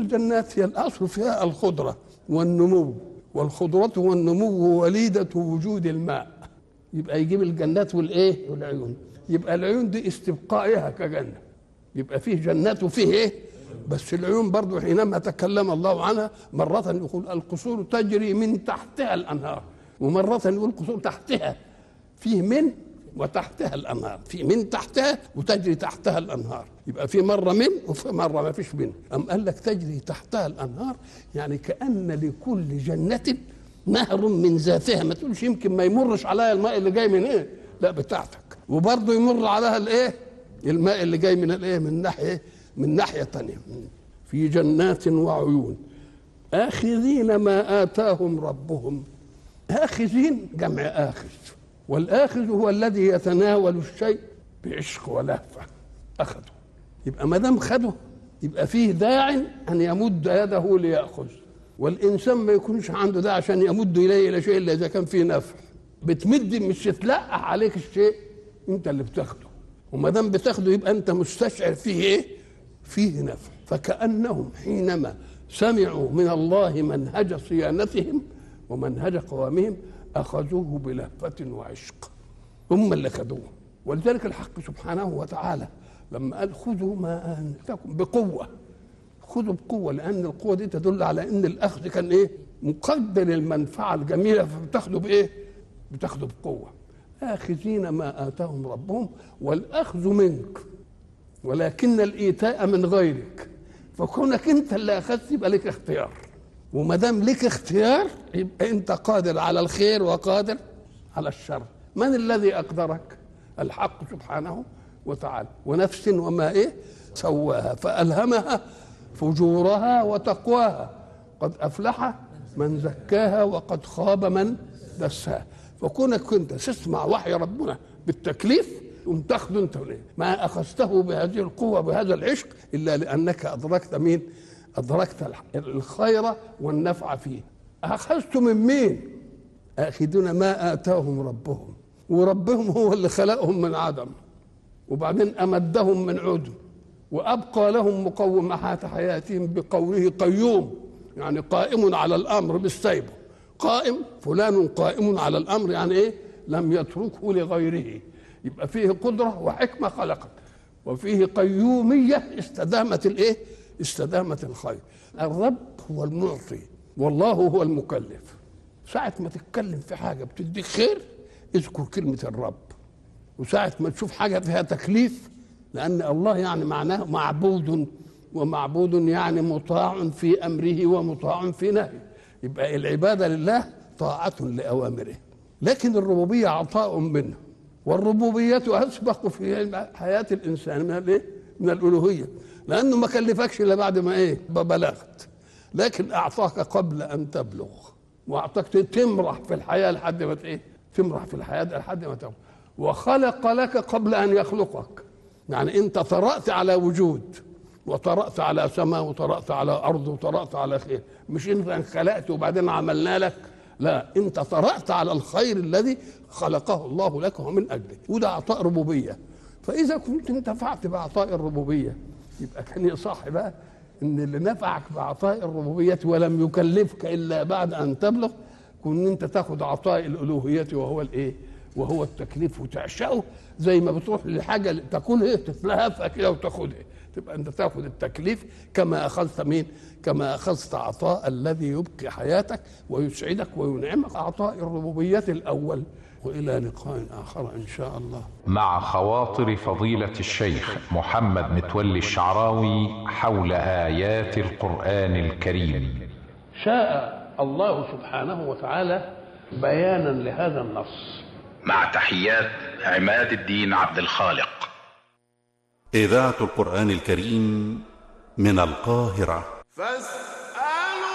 الجنات هي الاصل فيها الخضره والنمو والخضره والنمو وليده وجود الماء يبقى يجيب الجنات والايه والعيون يبقى العيون دي استبقائها كجنه يبقى فيه جنات وفيه ايه بس العيون برضو حينما تكلم الله عنها مرة يقول القصور تجري من تحتها الأنهار ومرة يقول القصور تحتها فيه من وتحتها الأنهار في من تحتها وتجري تحتها الأنهار يبقى في مرة من وفي مرة ما فيش من أم قال لك تجري تحتها الأنهار يعني كأن لكل جنة نهر من ذاتها ما تقولش يمكن ما يمرش عليها الماء اللي جاي من ايه لا بتاعتك وبرضه يمر عليها الايه الماء اللي جاي من الايه من ناحيه من ناحيه ثانيه في جنات وعيون آخذين ما آتاهم ربهم آخذين جمع آخذ والآخذ هو الذي يتناول الشيء بعشق ولهفة أخذه يبقى ما دام خده يبقى فيه داع أن يمد يده ليأخذ والإنسان ما يكونش عنده ده عشان يمد إليه إلى شيء إلا إذا كان فيه نفع بتمد مش تلقح عليك الشيء أنت اللي بتاخده وما دام بتاخده يبقى أنت مستشعر فيه إيه؟ فيه نفع فكأنهم حينما سمعوا من الله منهج صيانتهم ومنهج قوامهم أخذوه بلهفة وعشق هم اللي خذوه ولذلك الحق سبحانه وتعالى لما قال خذوا ما آتاكم بقوة خذوا بقوة لأن القوة دي تدل على أن الأخذ كان إيه مقدر المنفعة الجميلة فبتاخده بإيه بتاخده بقوة آخذين ما آتاهم ربهم والأخذ منك ولكن الإيتاء من غيرك فكونك أنت اللي أخذت يبقى لك اختيار وما دام لك اختيار يبقى أنت قادر على الخير وقادر على الشر من الذي أقدرك الحق سبحانه وتعالى ونفس وما إيه سواها فألهمها فجورها وتقواها قد أفلح من زكاها وقد خاب من دساها فكونك كنت تسمع وحي ربنا بالتكليف تقوم تاخده انت ما اخذته بهذه القوه بهذا العشق الا لانك ادركت مين؟ ادركت الخير والنفع فيه. اخذت من مين؟ اخذون ما اتاهم ربهم وربهم هو اللي خلقهم من عدم وبعدين امدهم من عدم وابقى لهم مقومات حياتهم بقوله قيوم يعني قائم على الامر بالسيبه قائم فلان قائم على الامر يعني ايه؟ لم يتركه لغيره يبقى فيه قدرة وحكمة خلقت وفيه قيومية استدامت الايه؟ استدامت الخير الرب هو المعطي والله هو المكلف ساعة ما تتكلم في حاجة بتديك خير اذكر كلمة الرب وساعة ما تشوف حاجة فيها تكليف لأن الله يعني معناه معبود ومعبود يعني مطاع في أمره ومطاع في نهيه يبقى العبادة لله طاعة لأوامره لكن الربوبية عطاء منه والربوبية أسبق في حياة الإنسان من الإيه؟ من الألوهية لأنه ما كلفكش إلا بعد ما إيه؟ بلغت لكن أعطاك قبل أن تبلغ وأعطاك تمرح في الحياة لحد ما إيه؟ تمرح في الحياة لحد ما تبلغ وخلق لك قبل أن يخلقك يعني أنت طرأت على وجود وطرأت على سماء وطرأت على أرض وطرأت على خير مش أنت انخلقت وبعدين عملنا لك لا انت طرأت على الخير الذي خلقه الله لك ومن اجلك وده عطاء ربوبيه فاذا كنت انتفعت بعطاء الربوبيه يبقى كان يصح بقى ان اللي نفعك بعطاء الربوبيه ولم يكلفك الا بعد ان تبلغ كن انت تاخذ عطاء الالوهيه وهو الايه؟ وهو التكليف وتعشقه زي ما بتروح لحاجه تاكلها تتلهفها كده وتاخدها تبقى انت تاخذ التكليف كما اخذت مين؟ كما اخذت عطاء الذي يبقي حياتك ويسعدك وينعمك عطاء الربوبيه الاول والى لقاء اخر ان شاء الله. مع خواطر فضيلة الشيخ محمد متولي الشعراوي حول آيات القرآن الكريم. شاء الله سبحانه وتعالى بيانا لهذا النص. مع تحيات عماد الدين عبد الخالق. إذاعة القرآن الكريم من القاهرة فاستمعوا